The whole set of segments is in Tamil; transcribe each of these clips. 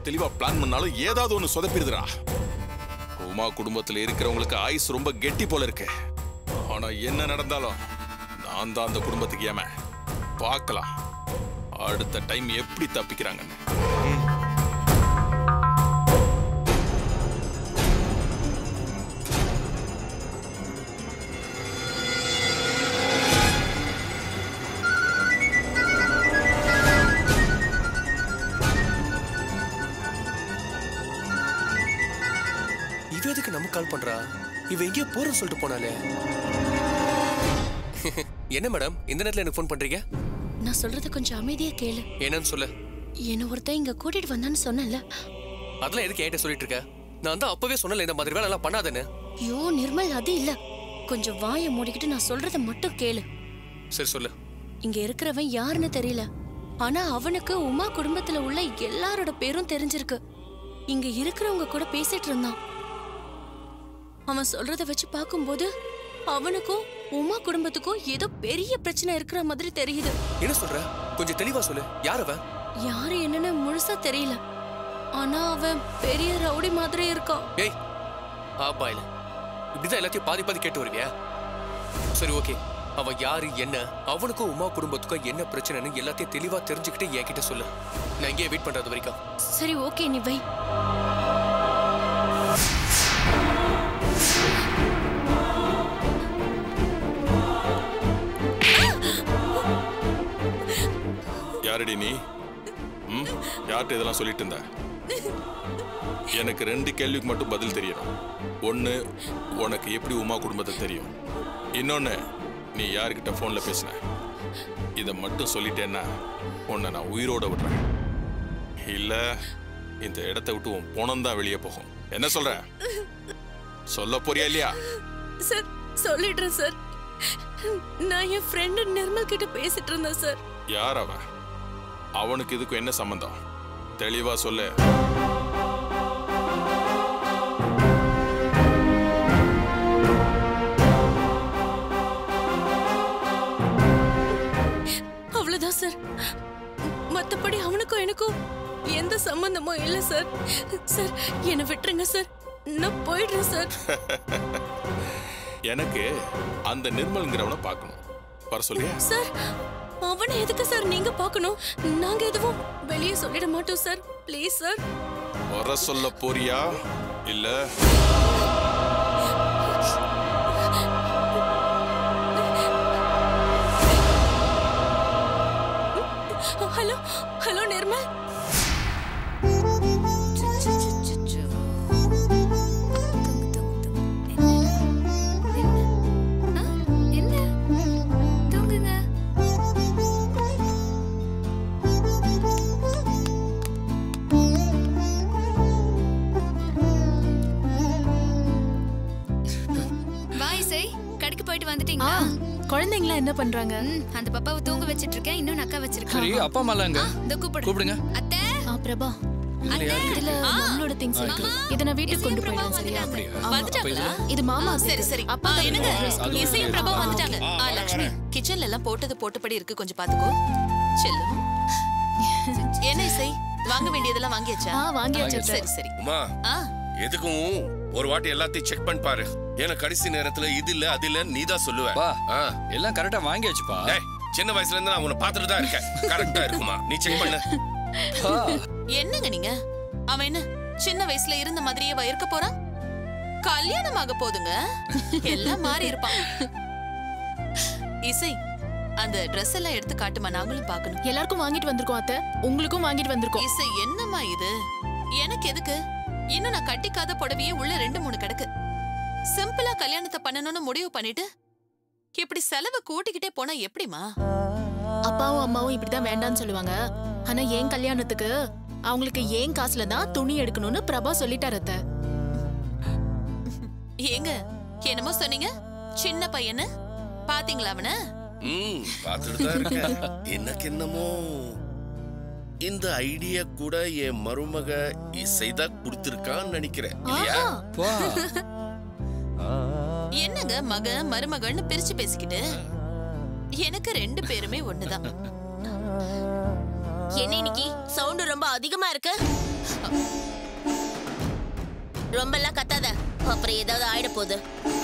தெளிவா பிளான் பண்ணாலும் ஏதாவது ஒண்ணு சொதப்பிடுதுடா உமா குடும்பத்துல இருக்கிறவங்களுக்கு ஆயுஸ் ரொம்ப கெட்டி போல இருக்கு ஆனா என்ன நடந்தாலும் நான் தான் அந்த குடும்பத்துக்கு ஏம பார்க்கலாம் அடுத்த டைம் எப்படி தப்பிக்கிறாங்கன்னு இவ எதுக்கு நம்ம கால் பண்றா இவ எங்கேயோ போறேன்னு சொல்லிட்டு போனாலே என்ன மேடம் இந்த நேரத்துல எனக்கு ஃபோன் பண்றீங்க நான் சொல்றத கொஞ்சம் அமைதியா கேளு என்னன்னு சொல்லு என்ன ஒருத்தன் இங்க கூட்டிட்டு வந்தான்னு சொன்னேன்ல அதெல்லாம் எதுக்கு என்கிட்ட சொல்லிட்டு இருக்க நான் தான் அப்பவே சொன்னல இந்த மாதிரி வேலை எல்லாம் பண்ணாதேன்னு ஐயோ நிர்மல் அது இல்ல கொஞ்சம் வாயை மூடிக்கிட்டு நான் சொல்றத மட்டும் கேளு சரி சொல்லு இங்க இருக்கிறவன் யாருன்னு தெரியல ஆனா அவனுக்கு உமா குடும்பத்துல உள்ள எல்லாரோட பேரும் தெரிஞ்சிருக்கு இங்க இருக்கிறவங்க கூட பேசிட்டு இருந்தான் அவன் சொல்றத வச்சு பார்க்கும்போது அவனுக்கும் உமா குடும்பத்துக்கும் ஏதோ பெரிய பிரச்சனை இருக்கிற மாதிரி தெரியுது என்ன சொல்ற கொஞ்சம் தெளிவா சொல்லு யார் அவன் யாரு என்னன்னு முழுசா தெரியல ஆனா அவன் பெரிய ரவுடி மாதிரி இருக்கான் ஏய் ஆப்பா இல்ல இப்படிதான் எல்லாத்தையும் பாதி பாதி கேட்டு வருவியா சரி ஓகே அவன் யாரு என்ன அவனுக்கும் உமா குடும்பத்துக்கும் என்ன பிரச்சனைன்னு எல்லாத்தையும் தெளிவா தெரிஞ்சுக்கிட்டு என்கிட்ட சொல்லு நான் இங்கேயே வெயிட் பண்றது வரைக்கும் சரி ஓகே நீ வை யாரடி நீ ம் யார்கிட்ட இதெல்லாம் சொல்லிட்டு இருந்த எனக்கு ரெண்டு கேள்விக்கு மட்டும் பதில் தெரியணும் ஒன்று உனக்கு எப்படி உமா குடும்பத்தை தெரியும் இன்னொன்று நீ யார்கிட்ட ஃபோனில் பேசின இதை மட்டும் சொல்லிட்டேன்னா உன்னை நான் உயிரோட விடுறேன் இல்லை இந்த இடத்த விட்டு உன் பணம் தான் வெளியே போகும் என்ன சொல்ற சொல்ல போறியா இல்லையா சார் சொல்லிடுறேன் சார் நான் என் ஃப்ரெண்டு நிர்மல் கிட்ட பேசிட்டு இருந்தேன் சார் யார் அவன் அவனுக்கு இதுக்கும் என்ன சம்பந்தம் தெளிவா சொல்லு அவ்வளவுதான் சார் மத்தபடி அவனுக்கும் எனக்கும் எந்த சம்பந்தமும் இல்ல சார் சார் என்னை விட்டுருங்க சார் நான் போயிடுறேன் சார் எனக்கு அந்த நிர்மல்ங்கிறவனை பார்க்கணும் வர சொல்லியா சார் அவனை எதுக்கு சார் நீங்க பார்க்கணும் நாங்க எதுவும் வெளியே சொல்லிட மாட்டோம் சார் ப்ளீஸ் சார் வர சொல்ல போறியா இல்ல ஹலோ ஹலோ நிர்மல் என்ன தூங்குங்க வாய் செய் கடைக்கு போயிட்டு வந்துட்டீங்களா குழந்தைங்களா என்ன பண்றாங்க ம், அந்த பாப்பாவை தூங்க வச்சிட்டு இருக்கேன் இன்னொன்னு அக்கா சரி வச்சிருக்கேன் அப்பா அம்மா எங்க இந்த கூப்பிடு கூப்பிடுங்க அத்தை ஆ பிரபா இதுல நம்மளோட திங்ஸ் இருக்கு இத நான் வீட்டுக்கு கொண்டு போயிடுறேன் சரியா ஆமா. வந்துட்டாங்களா இது மாமா சரி சரி அப்பா ஆ, என்னங்க அது இசையும் ஓகே. பிரபா ஆ, வந்துட்டாங்க ஓகே. ஆ லக்ஷ்மி கிச்சன்ல எல்லாம் போட்டது போட்டபடி இருக்கு கொஞ்சம் பாத்துக்கோ செல்லும் என்ன இசை வாங்க வேண்டியதெல்லாம் வாங்கியாச்சா ஆ வாங்கியாச்சு அத்தை. சரி சரி உமா ஆ எதுக்கும் ஒரு வாட்டி எல்லாத்தையும் செக் பண்ணி பாரு ஏன்னா கடைசி நேரத்துல இது இல்ல அது இல்ல நீ தான் சொல்லுவ பா ஆ. எல்லாம் கரெக்டா வாங்கியாச்சுப்பா டேய் சின்ன வயசுல இருந்து நான் உன்னை பார்த்துட்டு தான் இருக்கேன் கரெக்டா இருக்குமா நீ செக் பண்ணு பா, என்னங்க நீங்க அவன் என்ன சின்ன வயசுல இருந்த மாதிரியே இருக்க போறான் கல்யாணம் ஆக போதுங்க எல்லாம் மாறி இருப்பான் இசை அந்த Dress எல்லாம் எடுத்து காட்டுமா நாங்களும் பார்க்கணும் எல்லாருக்கும் வாங்கிட்டு வந்திருக்கோம் அத்தை உங்களுக்கும் வாங்கிட்டு வந்திருக்கோம் இசை என்னம்மா இது எனக்கு எதுக்கு இன்னும் நான் கட்டிக்காத புடவையே உள்ள ரெண்டு மூணு கிடக்கு சிம்பிளா கல்யாணத்தை பண்ணணும்னு முடிவு பண்ணிட்டு இப்படி செலவு கூட்டிக்கிட்டே போனா எப்படிமா அப்பாவும் அம்மாவும் இப்படிதான் வேண்டாம்னு சொல்லுவாங்க ஆனா என் கல்யாணத்துக்கு அவங்களுக்கு ஏன் காசுல தான் துணி எடுக்கணும்னு பிரபா சொல்லிட்டாரு அத்தை ஏங்க என்னமோ சொன்னீங்க சின்ன பையனு பாத்தீங்களா அவன ம் பார்த்துட்டு தான் இருக்கேன் எனக்கு என்னமோ இந்த ஐடியா கூட என் மருமக இசைதான் கொடுத்திருக்கான்னு நினைக்கிறேன் இல்லையா பா என்னங்க மக மருமகன்னு பிரிச்சு பேசிக்கிட்டு எனக்கு ரெண்டு பேருமே ஒண்ணுதான் என்ன இன்னைக்கு சவுண்ட் ரொம்ப அதிகமா இருக்கு ரொம்ப எல்லாம் கத்தாத அப்புறம் ஏதாவது ஆயிட போகுது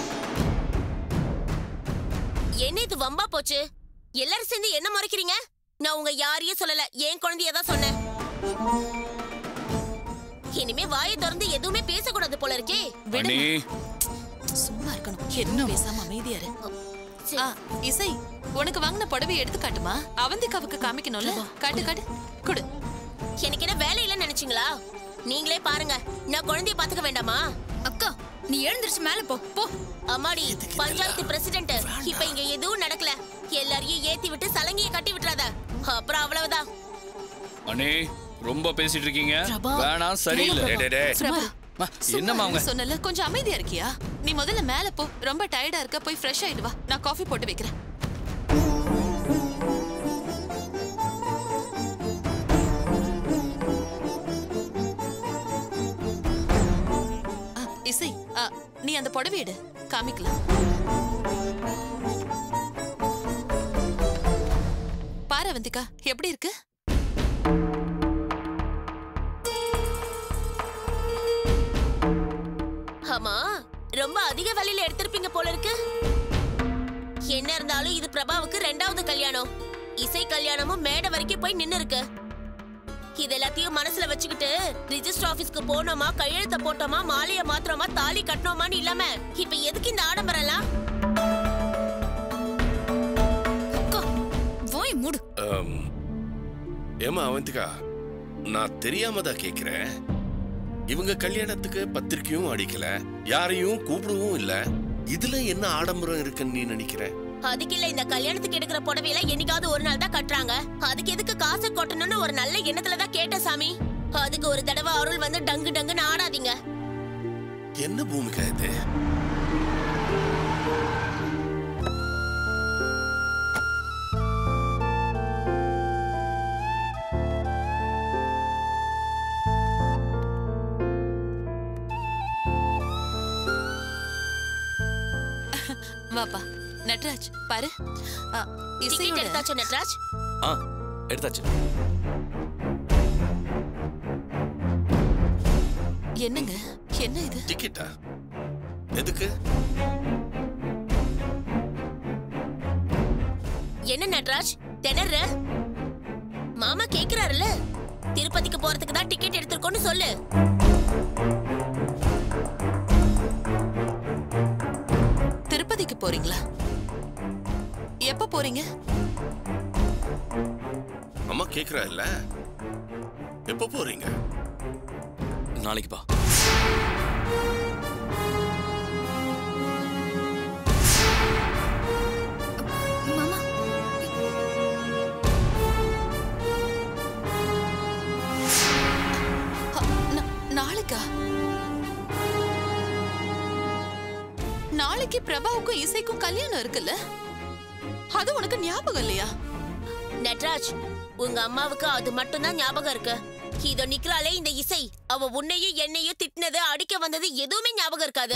என்ன இது வம்பா போச்சு எல்லாரும் சேர்ந்து என்ன முறைக்கிறீங்க நான் உங்க யாரையும் சொல்லல என் குழந்தைய தான் சொன்னேன் இனிமே வாயை திறந்து எதுவுமே பேசக்கூடாது போல இருக்கே அண்ணி சும்மா இருக்கணும் என்ன பேசாம அமைதியா இரு ஆ, இசை உனக்கு வாங்கின புடவை எடுத்து காட்டுமா அவந்திக்காவுக்கு காமிக்கணும்ல காட்டு காட்டு கொடு எனக்கு என்ன வேலை இல்லைன்னு நினைச்சீங்களா நீங்களே பாருங்க நான் குழந்தைய பாத்துக்க வேண்டாமா அக்கா நீ எழுந்திருச்சு மேல போ போ அம்மாடி பஞ்சாயத்து பிரசிடென்ட் இப்ப இங்க எதுவும் நடக்கல எல்லாரையும் ஏத்தி விட்டு சலங்கிய கட்டி விட்டுறாத அப்புறம் அவ்வளவுதான் அண்ணி ரொம்ப பேசிட்டு இருக்கீங்க பிரபா. வேணாம் சரியில்லை டேய், டேய், டேய். பிரபா, அம்மா, என்னம்மா சும்மா அவங்க சொன்னல கொஞ்சம் அமைதியா இருக்கியா நீ முதல்ல மேல போ ரொம்ப டயர்டா இருக்க போய் ஃப்ரெஷ் ஆயிடு வா நான் காஃபி போட்டு வைக்கிறேன் ஆ, இசை ஆ, நீ அந்த புடவை எடு காமிக்கலாம் பாரு அவந்திகா எப்படி இருக்கு ஆமா ரொம்ப அதிக விலையில எடுத்திருப்பீங்க போல இருக்கு என்ன இருந்தாலும் இது பிரபாவுக்கு ரெண்டாவது கல்யாணம் இசை கல்யாணமும் மேடை வரைக்கும் போய் நின்னு இருக்கு இது எல்லாத்தையும் மனசுல வச்சுக்கிட்டு ரிஜிஸ்டர் ஆபீஸ்க்கு போனோமா கையெழுத்த போட்டோமா மாலைய மாத்திரமா தாலி கட்டணுமான்னு இல்லாம இப்ப எதுக்கு இந்த ஆடம்பரம் எல்லாம் அக்கா வாய் மூடு ஆம். ஏம்மா அவந்திகா நான் தெரியாம தான் கேக்குறேன் இவங்க கல்யாணத்துக்கு பத்திரிக்கையும் அடிக்கல யாரையும் கூப்பிடவும் இல்ல இதுல என்ன ஆடம்பரம் இருக்குன்னு நீ நினைக்கிற அதுக்கு இல்ல இந்த கல்யாணத்துக்கு எடுக்கிற புடவையில என்னைக்காவது ஒரு நாள் தான் கட்டுறாங்க அதுக்கு எதுக்கு காசு கொட்டணும்னு ஒரு நல்ல எண்ணத்துல தான் கேட்டேன் சாமி அதுக்கு ஒரு தடவை அருள் வந்து டங்கு டங்குன்னு ஆடாதீங்க என்ன பூமிகா இது வாப்பா நட்ராஜ் பாரு ஆ, டிக்கெட் இசையோட எடுத்தாச்சு நட்ராஜ் ஆ எடுத்தாச்சு என்னங்க என்ன இது டிக்கெட்டா எதுக்கு என்ன நட்ராஜ் திணற மாமா கேக்குறாருல்ல திருப்பதிக்கு போறதுக்கு தான் டிக்கெட் எடுத்திருக்கோன்னு சொல்லு திருப்பதிக்கு போறீங்களா எப்ப போறீங்க அம்மா கேக்குறா இல்ல எப்ப போறீங்க நாளைக்குப்பா மாமா அ, நா- நாளைக்கா நாளைக்கு பிரபாவுக்கும் இசைக்கும் கல்யாணம் இருக்குல்ல அது உனக்கு ஞாபகம் இல்லையா நட்ராஜ் உங்க அம்மாவுக்கு அது மட்டும்தான் ஞாபகம் இருக்கு இதோ நிக்கிறாளே இந்த இசை அவ உன்னையும் என்னையும் திட்டினது அடிக்க வந்தது எதுவுமே ஞாபகம் இருக்காது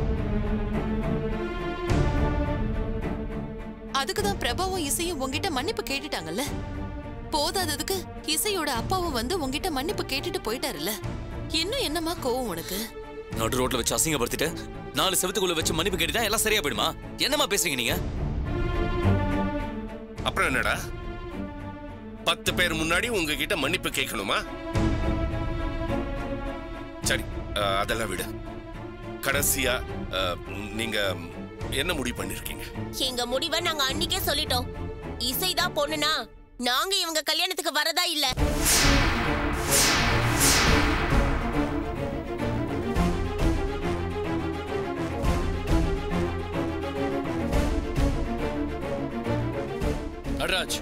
அதுக்கு தான் பிரபாவும் இசையும் உன்கிட்ட மன்னிப்பு கேட்டுட்டாங்கல்ல போதாததுக்கு இசையோட அப்பாவும் வந்து உன்கிட்ட மன்னிப்பு கேட்டுட்டு போயிட்டாருல்ல இன்னும் என்னமா கோவம் உனக்கு நடு ரோட்ல வச்சு அசிங்கப்படுத்திட்டு நாலு செவத்துக்குள்ள வச்சு மன்னிப்பு கேட்டுட்டா எல்லாம் சரியா போயிடுமா என்னம்மா பேசுறீங்க நீங்க அப்புறம் என்னடா பத்து பேர் முன்னாடி உங்ககிட்ட மன்னிப்பு கேட்கணுமா சரி அஹ், அதெல்லாம் விடு கடைசியா அஹ், நீங்க என்ன முடிவு பண்ணிருக்கீங்க எங்க முடிவை நாங்க அன்னிக்கே சொல்லிட்டோம் இசைதான் பொண்ணுனா நாங்க இவங்க கல்யாணத்துக்கு வரதா இல்ல நடராஜ்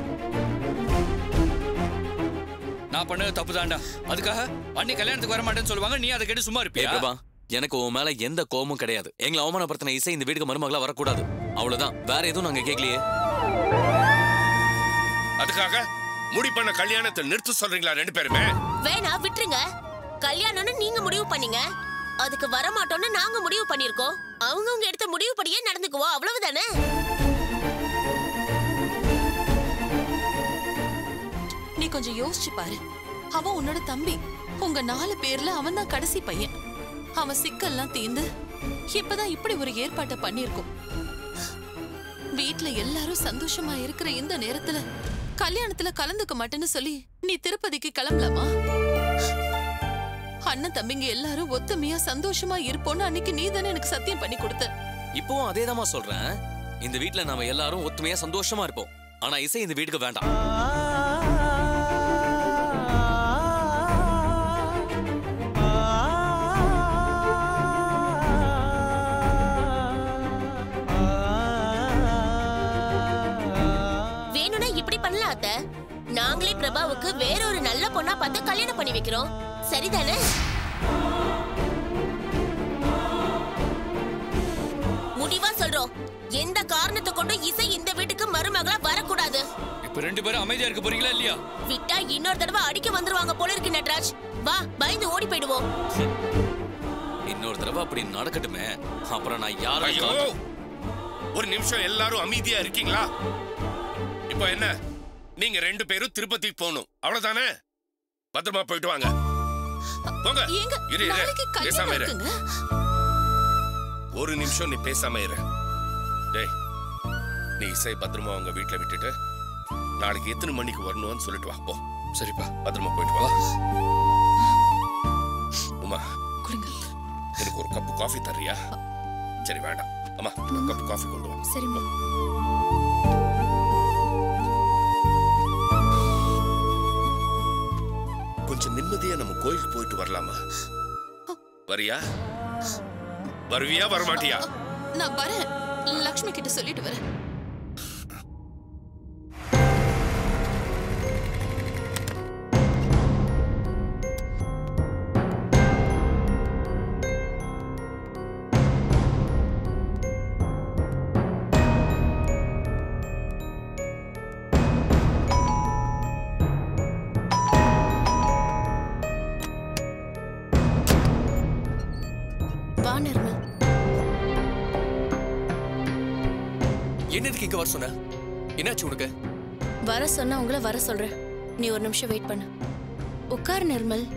நான் பண்ணது தப்பு தான்டா அதுக்காக அன்னி கல்யாணத்துக்கு வர மாட்டேன்னு சொல்லுவாங்க நீ அதை கேட்டு சும்மா ஏய் இருப்பியா பிரபா எனக்கு உன் மேல எந்த கோபமும் கிடையாது எங்களை அவமானப்படுத்தின இசை இந்த வீட்டுக்கு மருமகளா வரக்கூடாது அவ்வளவுதான் வேற எதுவும் நாங்க கேட்கலையே அதுக்காக முடி பண்ண கல்யாணத்தை நிறுத்த சொல்றீங்களா ரெண்டு பேருமே வேணா விட்டுருங்க கல்யாணம்னு நீங்க முடிவு பண்ணீங்க அதுக்கு வர மாட்டோம்னு நாங்க முடிவு பண்ணிருக்கோம் அவங்கவங்க எடுத்த முடிவு படியே நடந்துக்குவோம் அவ்வளவுதானே நீ கொஞ்சம் யோசிச்சு பாரு அவன் உன்னோட தம்பி உங்க நாலு பேர்ல அவன் தான் கடைசி பையன் அவன் சிக்கல்லாம் தீந்து இப்பதான் இப்படி ஒரு ஏற்பாட்டை பண்ணிருக்கோம் வீட்ல எல்லாரும் சந்தோஷமா இருக்கிற இந்த நேரத்துல கல்யாணத்துல கலந்துக்க மாட்டேன்னு சொல்லி நீ திருப்பதிக்கு கிளம்பலாமா அண்ணன் தம்பிங்க எல்லாரும் ஒத்துமையா சந்தோஷமா இருப்போம்னு அன்னைக்கு நீ தானே எனக்கு சத்தியம் பண்ணி கொடுத்த இப்பவும் அதேதாம்மா சொல்றேன் இந்த வீட்ல நாம எல்லாரும் ஒத்துமையா சந்தோஷமா இருப்போம் ஆனா இசை இந்த வீட்டுக்கு வேண்டாம் வேணும்னா இப்படி பண்ணலாம் அத்த நாங்களே பிரபாவுக்கு வேற ஒரு நல்ல பொண்ணா பார்த்து கல்யாணம் பண்ணி வைக்கிறோம் சரிதானே முடிவா சொல்றோம் எந்த காரணத்தை கொண்டும் இசை இந்த வீட்டுக்கு மருமகளா வரக்கூடாது இப்ப ரெண்டு பேரும் அமைதியா இருக்க போறீங்களா இல்லையா விட்டா இன்னொரு தடவை அடிக்க வந்துருவாங்க போல இருக்கு நட்ராஜ் வா பயந்து ஓடி போயிடுவோம் இன்னொரு தடவை அப்படி நடக்கட்டுமே அப்புறம் நான் யாரும் ஐயோ ஒரு நிமிஷம் எல்லாரும் அமைதியா இருக்கீங்களா இப்போ என்ன நீங்க ரெண்டு பேரும் திருப்பதி போகணும் அவ்வளவுதானே பத்திரமா போயிட்டு வாங்க போங்க ஏங்க இரு, இரு. நாளைக்கு பேசாம கல்யாணம் இரு. இருக்குங்க ஒரு நிமிஷம் நீ பேசாம இரு டேய் நீ இசை பத்திரமா அவங்க வீட்டுல விட்டுட்டு நாளைக்கு எத்தனை மணிக்கு வரணும்னு சொல்லிட்டு வா போ சரிப்பா பத்திரமா போயிட்டு வா உமா கொடுங்க எனக்கு ஒரு கப்பு காஃபி தர்றியா சரி வேண்டாம் அம்மா ஒரு கப்பு காஃபி கொண்டு வா சரிம்மா கொஞ்சம் நிம்மதியா நம்ம கோயிலுக்கு போயிட்டு வரலாமா வரியா வருவியா வரமாட்டியா நான் வரேன் லக்ஷ்மி கிட்ட சொல்லிட்டு வரேன் வா நிர்மல் என்னதுக்கு இங்க வர சொன்ன என்னாச்சு உனக்கு வர சொன்னா உங்களை வர சொல்றேன் நீ ஒரு நிமிஷம் வெயிட் பண்ணு உட்கார் நிர்மல்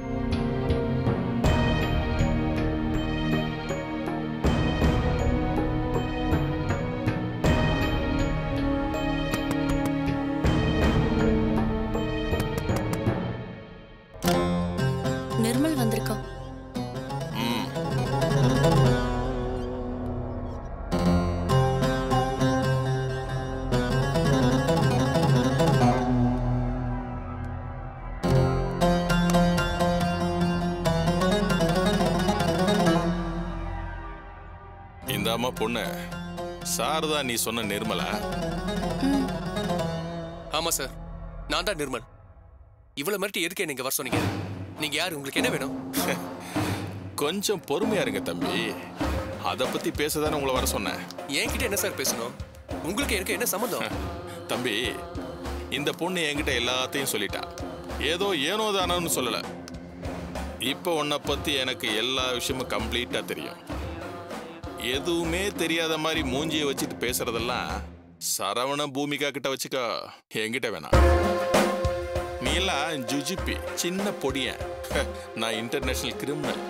நிர்மல் வந்திருக்கான் இந்த அம்மா பொண்ணு சாரதா நீ சொன்ன நிர்மலா ஆமா சார் நான் தான் நிர்மல் இவ்வளவு மிரட்டி எதுக்கு என்ன இங்க வர சொன்னீங்க நீங்க யாரு உங்களுக்கு என்ன வேணும் கொஞ்சம் பொறுமையா இருங்க தம்பி அதை பத்தி பேசதானே உங்களை வர சொன்னேன் என்கிட்ட என்ன சார் பேசணும் உங்களுக்கு எனக்கு என்ன சம்மந்தம் தம்பி இந்த பொண்ணு என்கிட்ட எல்லாத்தையும் சொல்லிட்டா ஏதோ ஏனோ தானோன்னு சொல்லல இப்போ உன்னை பத்தி எனக்கு எல்லா விஷயமும் கம்ப்ளீட்டா தெரியும் எதுவுமே தெரியாத மாதிரி மூஞ்சியை வச்சுட்டு பேசுறதெல்லாம் சரவண பூமிகா கிட்ட வச்சுக்க என்கிட்ட வேணாம் நீ எல்லாம் ஜுஜிப்பி சின்ன பொடியன் நான் இன்டர்நேஷனல் கிரிமினல்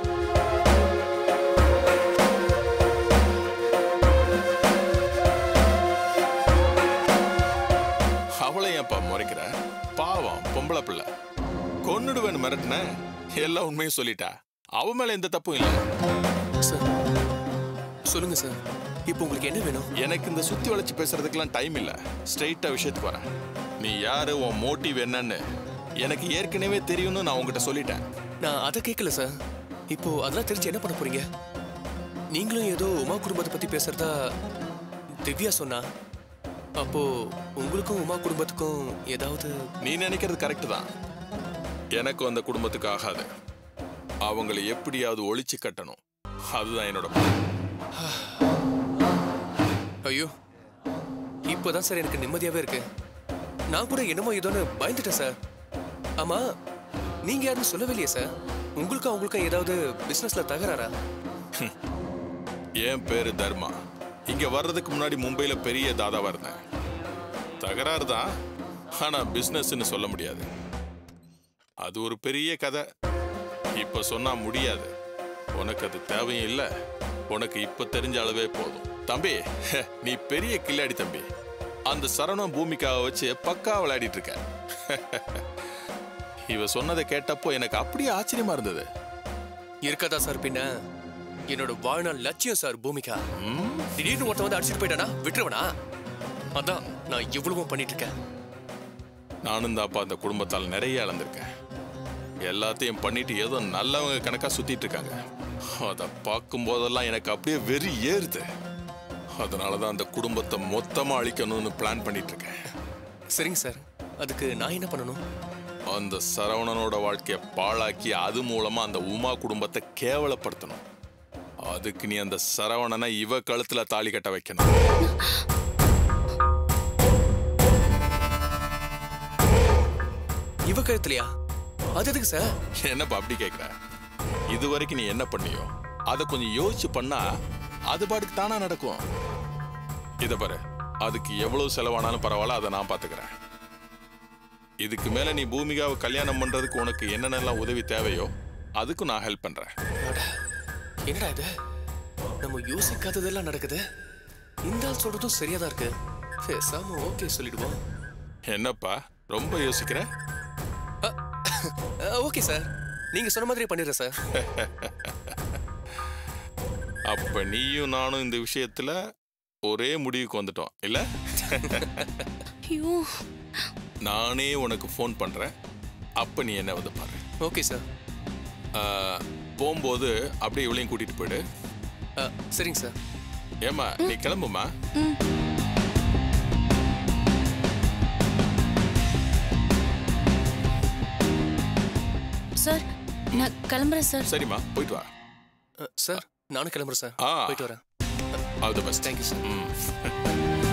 அவளை ஏன்ப்பா முறைக்கிற பாவம் பொம்பளை பிள்ளை கொன்னுடுவேன்னு மிரட்டின எல்லா உண்மையும் சொல்லிட்டா அவ மேல எந்த தப்பும் இல்லை சார் சொல்லுங்க சார் இப்போ உங்களுக்கு என்ன வேணும் எனக்கு இந்த சுத்தி வளைச்சு பேசுறதுக்கெல்லாம் டைம் இல்ல ஸ்ட்ரைட்டா விஷயத்துக்கு வரேன் நீ யாரு உன் மோட்டிவ் என்னன்னு எனக்கு ஏற்கனவே தெரியும்னு நான் உங்ககிட்ட சொல்லிட்டேன் நான் அதை கேட்கல சார் இப்போ அதெல்லாம் தெரிஞ்சு என்ன பண்ண போறீங்க நீங்களும் ஏதோ உமா குடும்பத்தை பத்தி பேசுறதா திவ்யா சொன்னா அப்போ உங்களுக்கும் உமா குடும்பத்துக்கும் ஏதாவது நீ நினைக்கிறது கரெக்ட் தான் எனக்கும் அந்த குடும்பத்துக்கு ஆகாது அவங்களை எப்படியாவது ஒழிச்சு கட்டணும் அதுதான் என்னோட plan. ஐயோ இப்போதான் சார் எனக்கு நிம்மதியாவே இருக்கு நான் கூட என்னமோ ஏதோன்னு பயந்துட்டேன் சார் ஆமா நீங்க யாருன்னு சொல்லவே இல்லையே சார் உங்களுக்கும் அவங்களுக்கும் ஏதாவது பிசினஸ்ல தகராறா என் பேரு தர்மா இங்க வர்றதுக்கு முன்னாடி மும்பையில பெரிய தாதாவா இருந்தேன் தகராறு தான் ஆனா பிசினஸ்னு சொல்ல முடியாது அது ஒரு பெரிய கதை இப்ப சொன்னா முடியாது உனக்கு அது தேவையும் இல்ல உனக்கு இப்ப தெரிஞ்ச அளவே போதும் தம்பி நீ பெரிய கில்லாடி தம்பி அந்த சரணம் பூமிக்காவை வச்சு பக்கா விளையாடிட்டு இருக்க இவ சொன்னதை கேட்டப்போ எனக்கு அப்படியே ஆச்சரியமா இருந்தது இருக்காதா சார் பின்ன என்னோட வாழ்நாள் லட்சியம் சார் பூமிகா திடீர்னு ஒருத்தன் வந்து அடிச்சிட்டு போயிட்டானா விட்டுருவனா அதான் நான் இவ்வளவும் பண்ணிட்டு இருக்கேன் நானும் தாப்பா அந்த குடும்பத்தால் நிறைய இழந்திருக்கேன் எல்லாத்தையும் பண்ணிட்டு ஏதோ நல்லவங்க கணக்கா சுத்திட்டு இருக்காங்க அதை பார்க்கும் போதெல்லாம் எனக்கு அப்படியே வெறி ஏறுது அதனாலதான் அந்த குடும்பத்தை மொத்தமா அழிக்கணும்னு பிளான் பண்ணிட்டு இருக்கேன் சரிங்க சார் அதுக்கு நான் என்ன பண்ணணும் அந்த சரவணனோட வாழ்க்கையை பாழாக்கி அது மூலமா அந்த உமா குடும்பத்தை கேவலப்படுத்தணும் அதுக்கு நீ அந்த சரவணனை இவ கழுத்துல தாலி கட்ட வைக்கணும் இவ கழுத்துலையா அது எதுக்கு சார் என்னப்பா அப்படி கேக்குற இது வரைக்கும் நீ என்ன பண்ணியோ அதை கொஞ்சம் யோசிச்சு பண்ணா அது பாட்டுக்கு தானா நடக்கும் இத பாரு அதுக்கு எவ்வளவு செலவானாலும் பரவாயில்ல அதை நான் பாத்துக்கிறேன் இதுக்கு மேல நீ பூமிகாவை கல்யாணம் பண்றதுக்கு உனக்கு என்னென்னலாம் உதவி தேவையோ அதுக்கும் நான் ஹெல்ப் பண்றேன் அட, என்னடா இது நம்ம யோசிக்காததெல்லாம் நடக்குது இந்த ஆள் சொல்றதும் சரியா தான் இருக்கு பேசாம ஓகே சொல்லிடுவோம் என்னப்பா ரொம்ப யோசிக்கிற ஓகே சார் நீங்க சொன்ன மாதிரியே பண்ணிடுறேன் சார் அப்ப நீயும் நானும் இந்த விஷயத்துல ஒரே முடிவுக்கு வந்துட்டோம் இல்ல ஐயோ நானே உனக்கு ஃபோன் பண்றேன் அப்ப நீ என்ன வந்து பாரு ஓகே சார் ஆ, போகும்போது அப்படியே இவளையும் கூட்டிட்டு போயிடு சரிங்க சார் ஏமா நீ கிளம்புமா சார் நான் கிளம்புறேன் சார் சரிம்மா போயிட்டு வா சார் நானும் கிளம்புறேன் சார் ஆ. போயிட்டு வரேன் all the best thank you sir ம்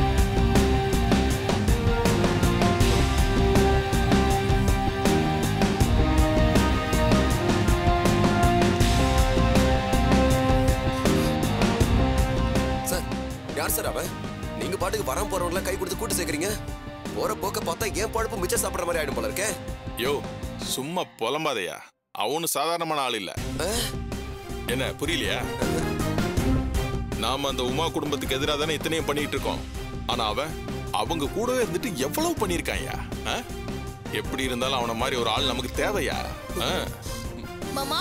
சார் யார் சார் அவன் நீங்க பாட்டுக்கு வரம் போறவங்கள கை கொடுத்து கூட்டு சேர்க்கறீங்க போற போக்க பார்த்தா ஏன் பழப்பு மிச்சம் சாப்பிடுற மாதிரி ஆயிடும் போல இருக்கே யோ சும்மா புலம்பாதையா அவனு சாதாரணமான ஆள் இல்ல என்ன புரியலையா நாம அந்த உமா குடும்பத்துக்கு எதிராக தானே இத்தனையும் பண்ணிட்டு இருக்கோம் ஆனா அவன் அவங்க கூடவே இருந்துட்டு எவ்வளவு பண்ணிருக்காயா எப்படி இருந்தாலும் அவன மாதிரி ஒரு ஆள் நமக்கு தேவையா ஆ? மாமா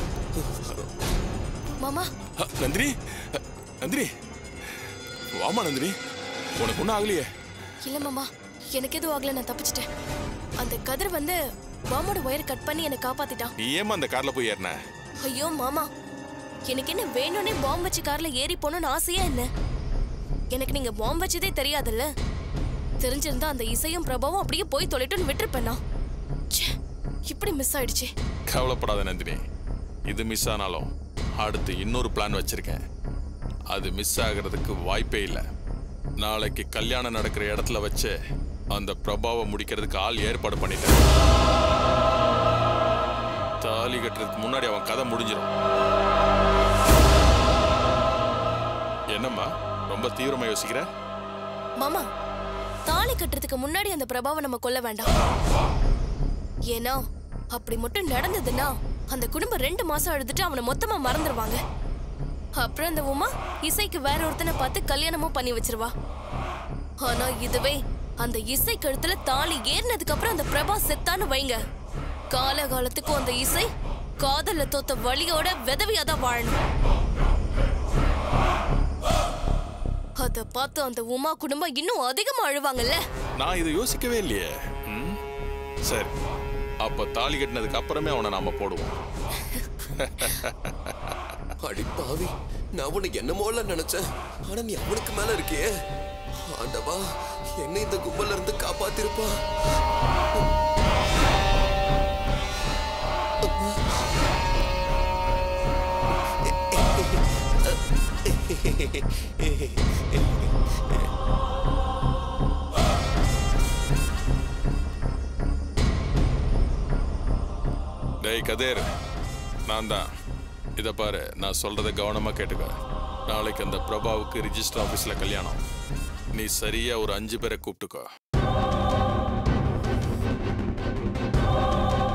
மாமா அ, நந்தினி அ, நந்தினி வாமா நந்தினி உனக்கு ஒன்றும் ஆகலையே இல்ல மாமா எனக்கு எதுவும் ஆகல நான் தப்பிச்சிட்டேன் அந்த கதிர் வந்து பாம்போட ஒயர் கட் பண்ணி என்னை காப்பாத்திட்டான் நீ ஏமா அந்த கார்ல போய் ஏறின ஐயோ மாமா எனக்கு என்ன வேணும்னே பாம்பு வச்சு கார்ல ஏறி போகணும்னு ஆசையா என்ன எனக்கு நீங்க பாம்பு வச்சதே தெரியாதுல்ல தெரிஞ்சிருந்தா அந்த இசையும் பிரபாவும் அப்படியே போய் தொலைட்டுன்னு விட்டுருப்பேனா ச்சே, இப்படி மிஸ் ஆயிடுச்சு கவலைப்படாத நந்தினி இது மிஸ் ஆனாலும் அடுத்து இன்னொரு பிளான் வச்சிருக்கேன் அது மிஸ் ஆகிறதுக்கு வாய்ப்பே இல்லை நாளைக்கு கல்யாணம் நடக்கிற இடத்துல வச்சு அந்த பிரபாவை முடிக்கிறதுக்கு ஆள் ஏற்பாடு பண்ணிட்டேன் தாலி கட்டுறதுக்கு முன்னாடி அவன் கதை முடிஞ்சிடும் என்னம்மா ரொம்ப தீவிரமா யோசிக்கிற மாமா தாலி கட்டுறதுக்கு முன்னாடி அந்த பிரபாவை நம்ம கொல்ல வேண்டாம் ஏன்னா அப்படி மட்டும் நடந்ததுன்னா அந்த குடும்பம் ரெண்டு மாசம் அழுதுட்டு அவனை மொத்தமா மறந்துடுவாங்க அப்புறம் அந்த உமா இசைக்கு வேற ஒருத்தனை பார்த்து கல்யாணமும் பண்ணி வச்சிருவா ஆனா இதுவே அந்த இசை கழுத்துல தாலி ஏறினதுக்கு அப்புறம் அந்த பிரபா செத்தான்னு வைங்க காலகாலத்துக்கும் அந்த இசை காதல்ல தோத்த வழியோட விதவியா தான் வாழணும் அத பார்த்து அந்த உமா குடும்பம் இன்னும் அதிகமா அழுவாங்கல்ல நான் இதை யோசிக்கவே இல்லையே ம்? சரி அப்ப தாலி கட்டினதுக்கு அப்புறமே அவனை நாம போடுவோம் அடி பாவி நான் உன்னை என்னமோல நினைச்சேன் ஆனா நீ அவனுக்கு மேல இருக்கியே ஆண்டவா என்னை இந்த கும்பல்ல இருந்து காப்பாத்திருப்பா டேய் கதேர் நான் தான் இதை பாரு நான் சொல்றத கவனமா கேட்டுக்க நாளைக்கு அந்த பிரபாவுக்கு ரிஜிஸ்டர் ஆஃபீஸ்ல கல்யாணம் நீ சரியா ஒரு அஞ்சு பேரை கூப்பிட்டுக்கோ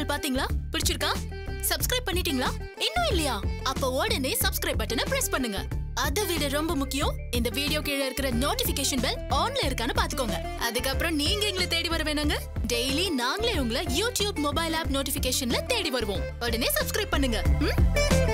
சீரியல் பாத்தீங்களா பிடிச்சிருக்கா சப்ஸ்கிரைப் பண்ணிட்டீங்களா இன்னும் இல்லையா அப்ப உடனே சப்ஸ்கிரைப் பட்டனை பிரஸ் பண்ணுங்க அதை விட ரொம்ப முக்கியம் இந்த வீடியோ கீழே இருக்கிற நோட்டிபிகேஷன் பெல் ஆன்ல இருக்கான்னு பாத்துக்கோங்க அதுக்கப்புறம் நீங்க எங்களை தேடி வர வேணாங்க டெய்லி நாங்களே உங்களை யூடியூப் மொபைல் ஆப் நோட்டிபிகேஷன்ல தேடி வருவோம் உடனே சப்ஸ்கிரைப் பண்ணுங்க ம்?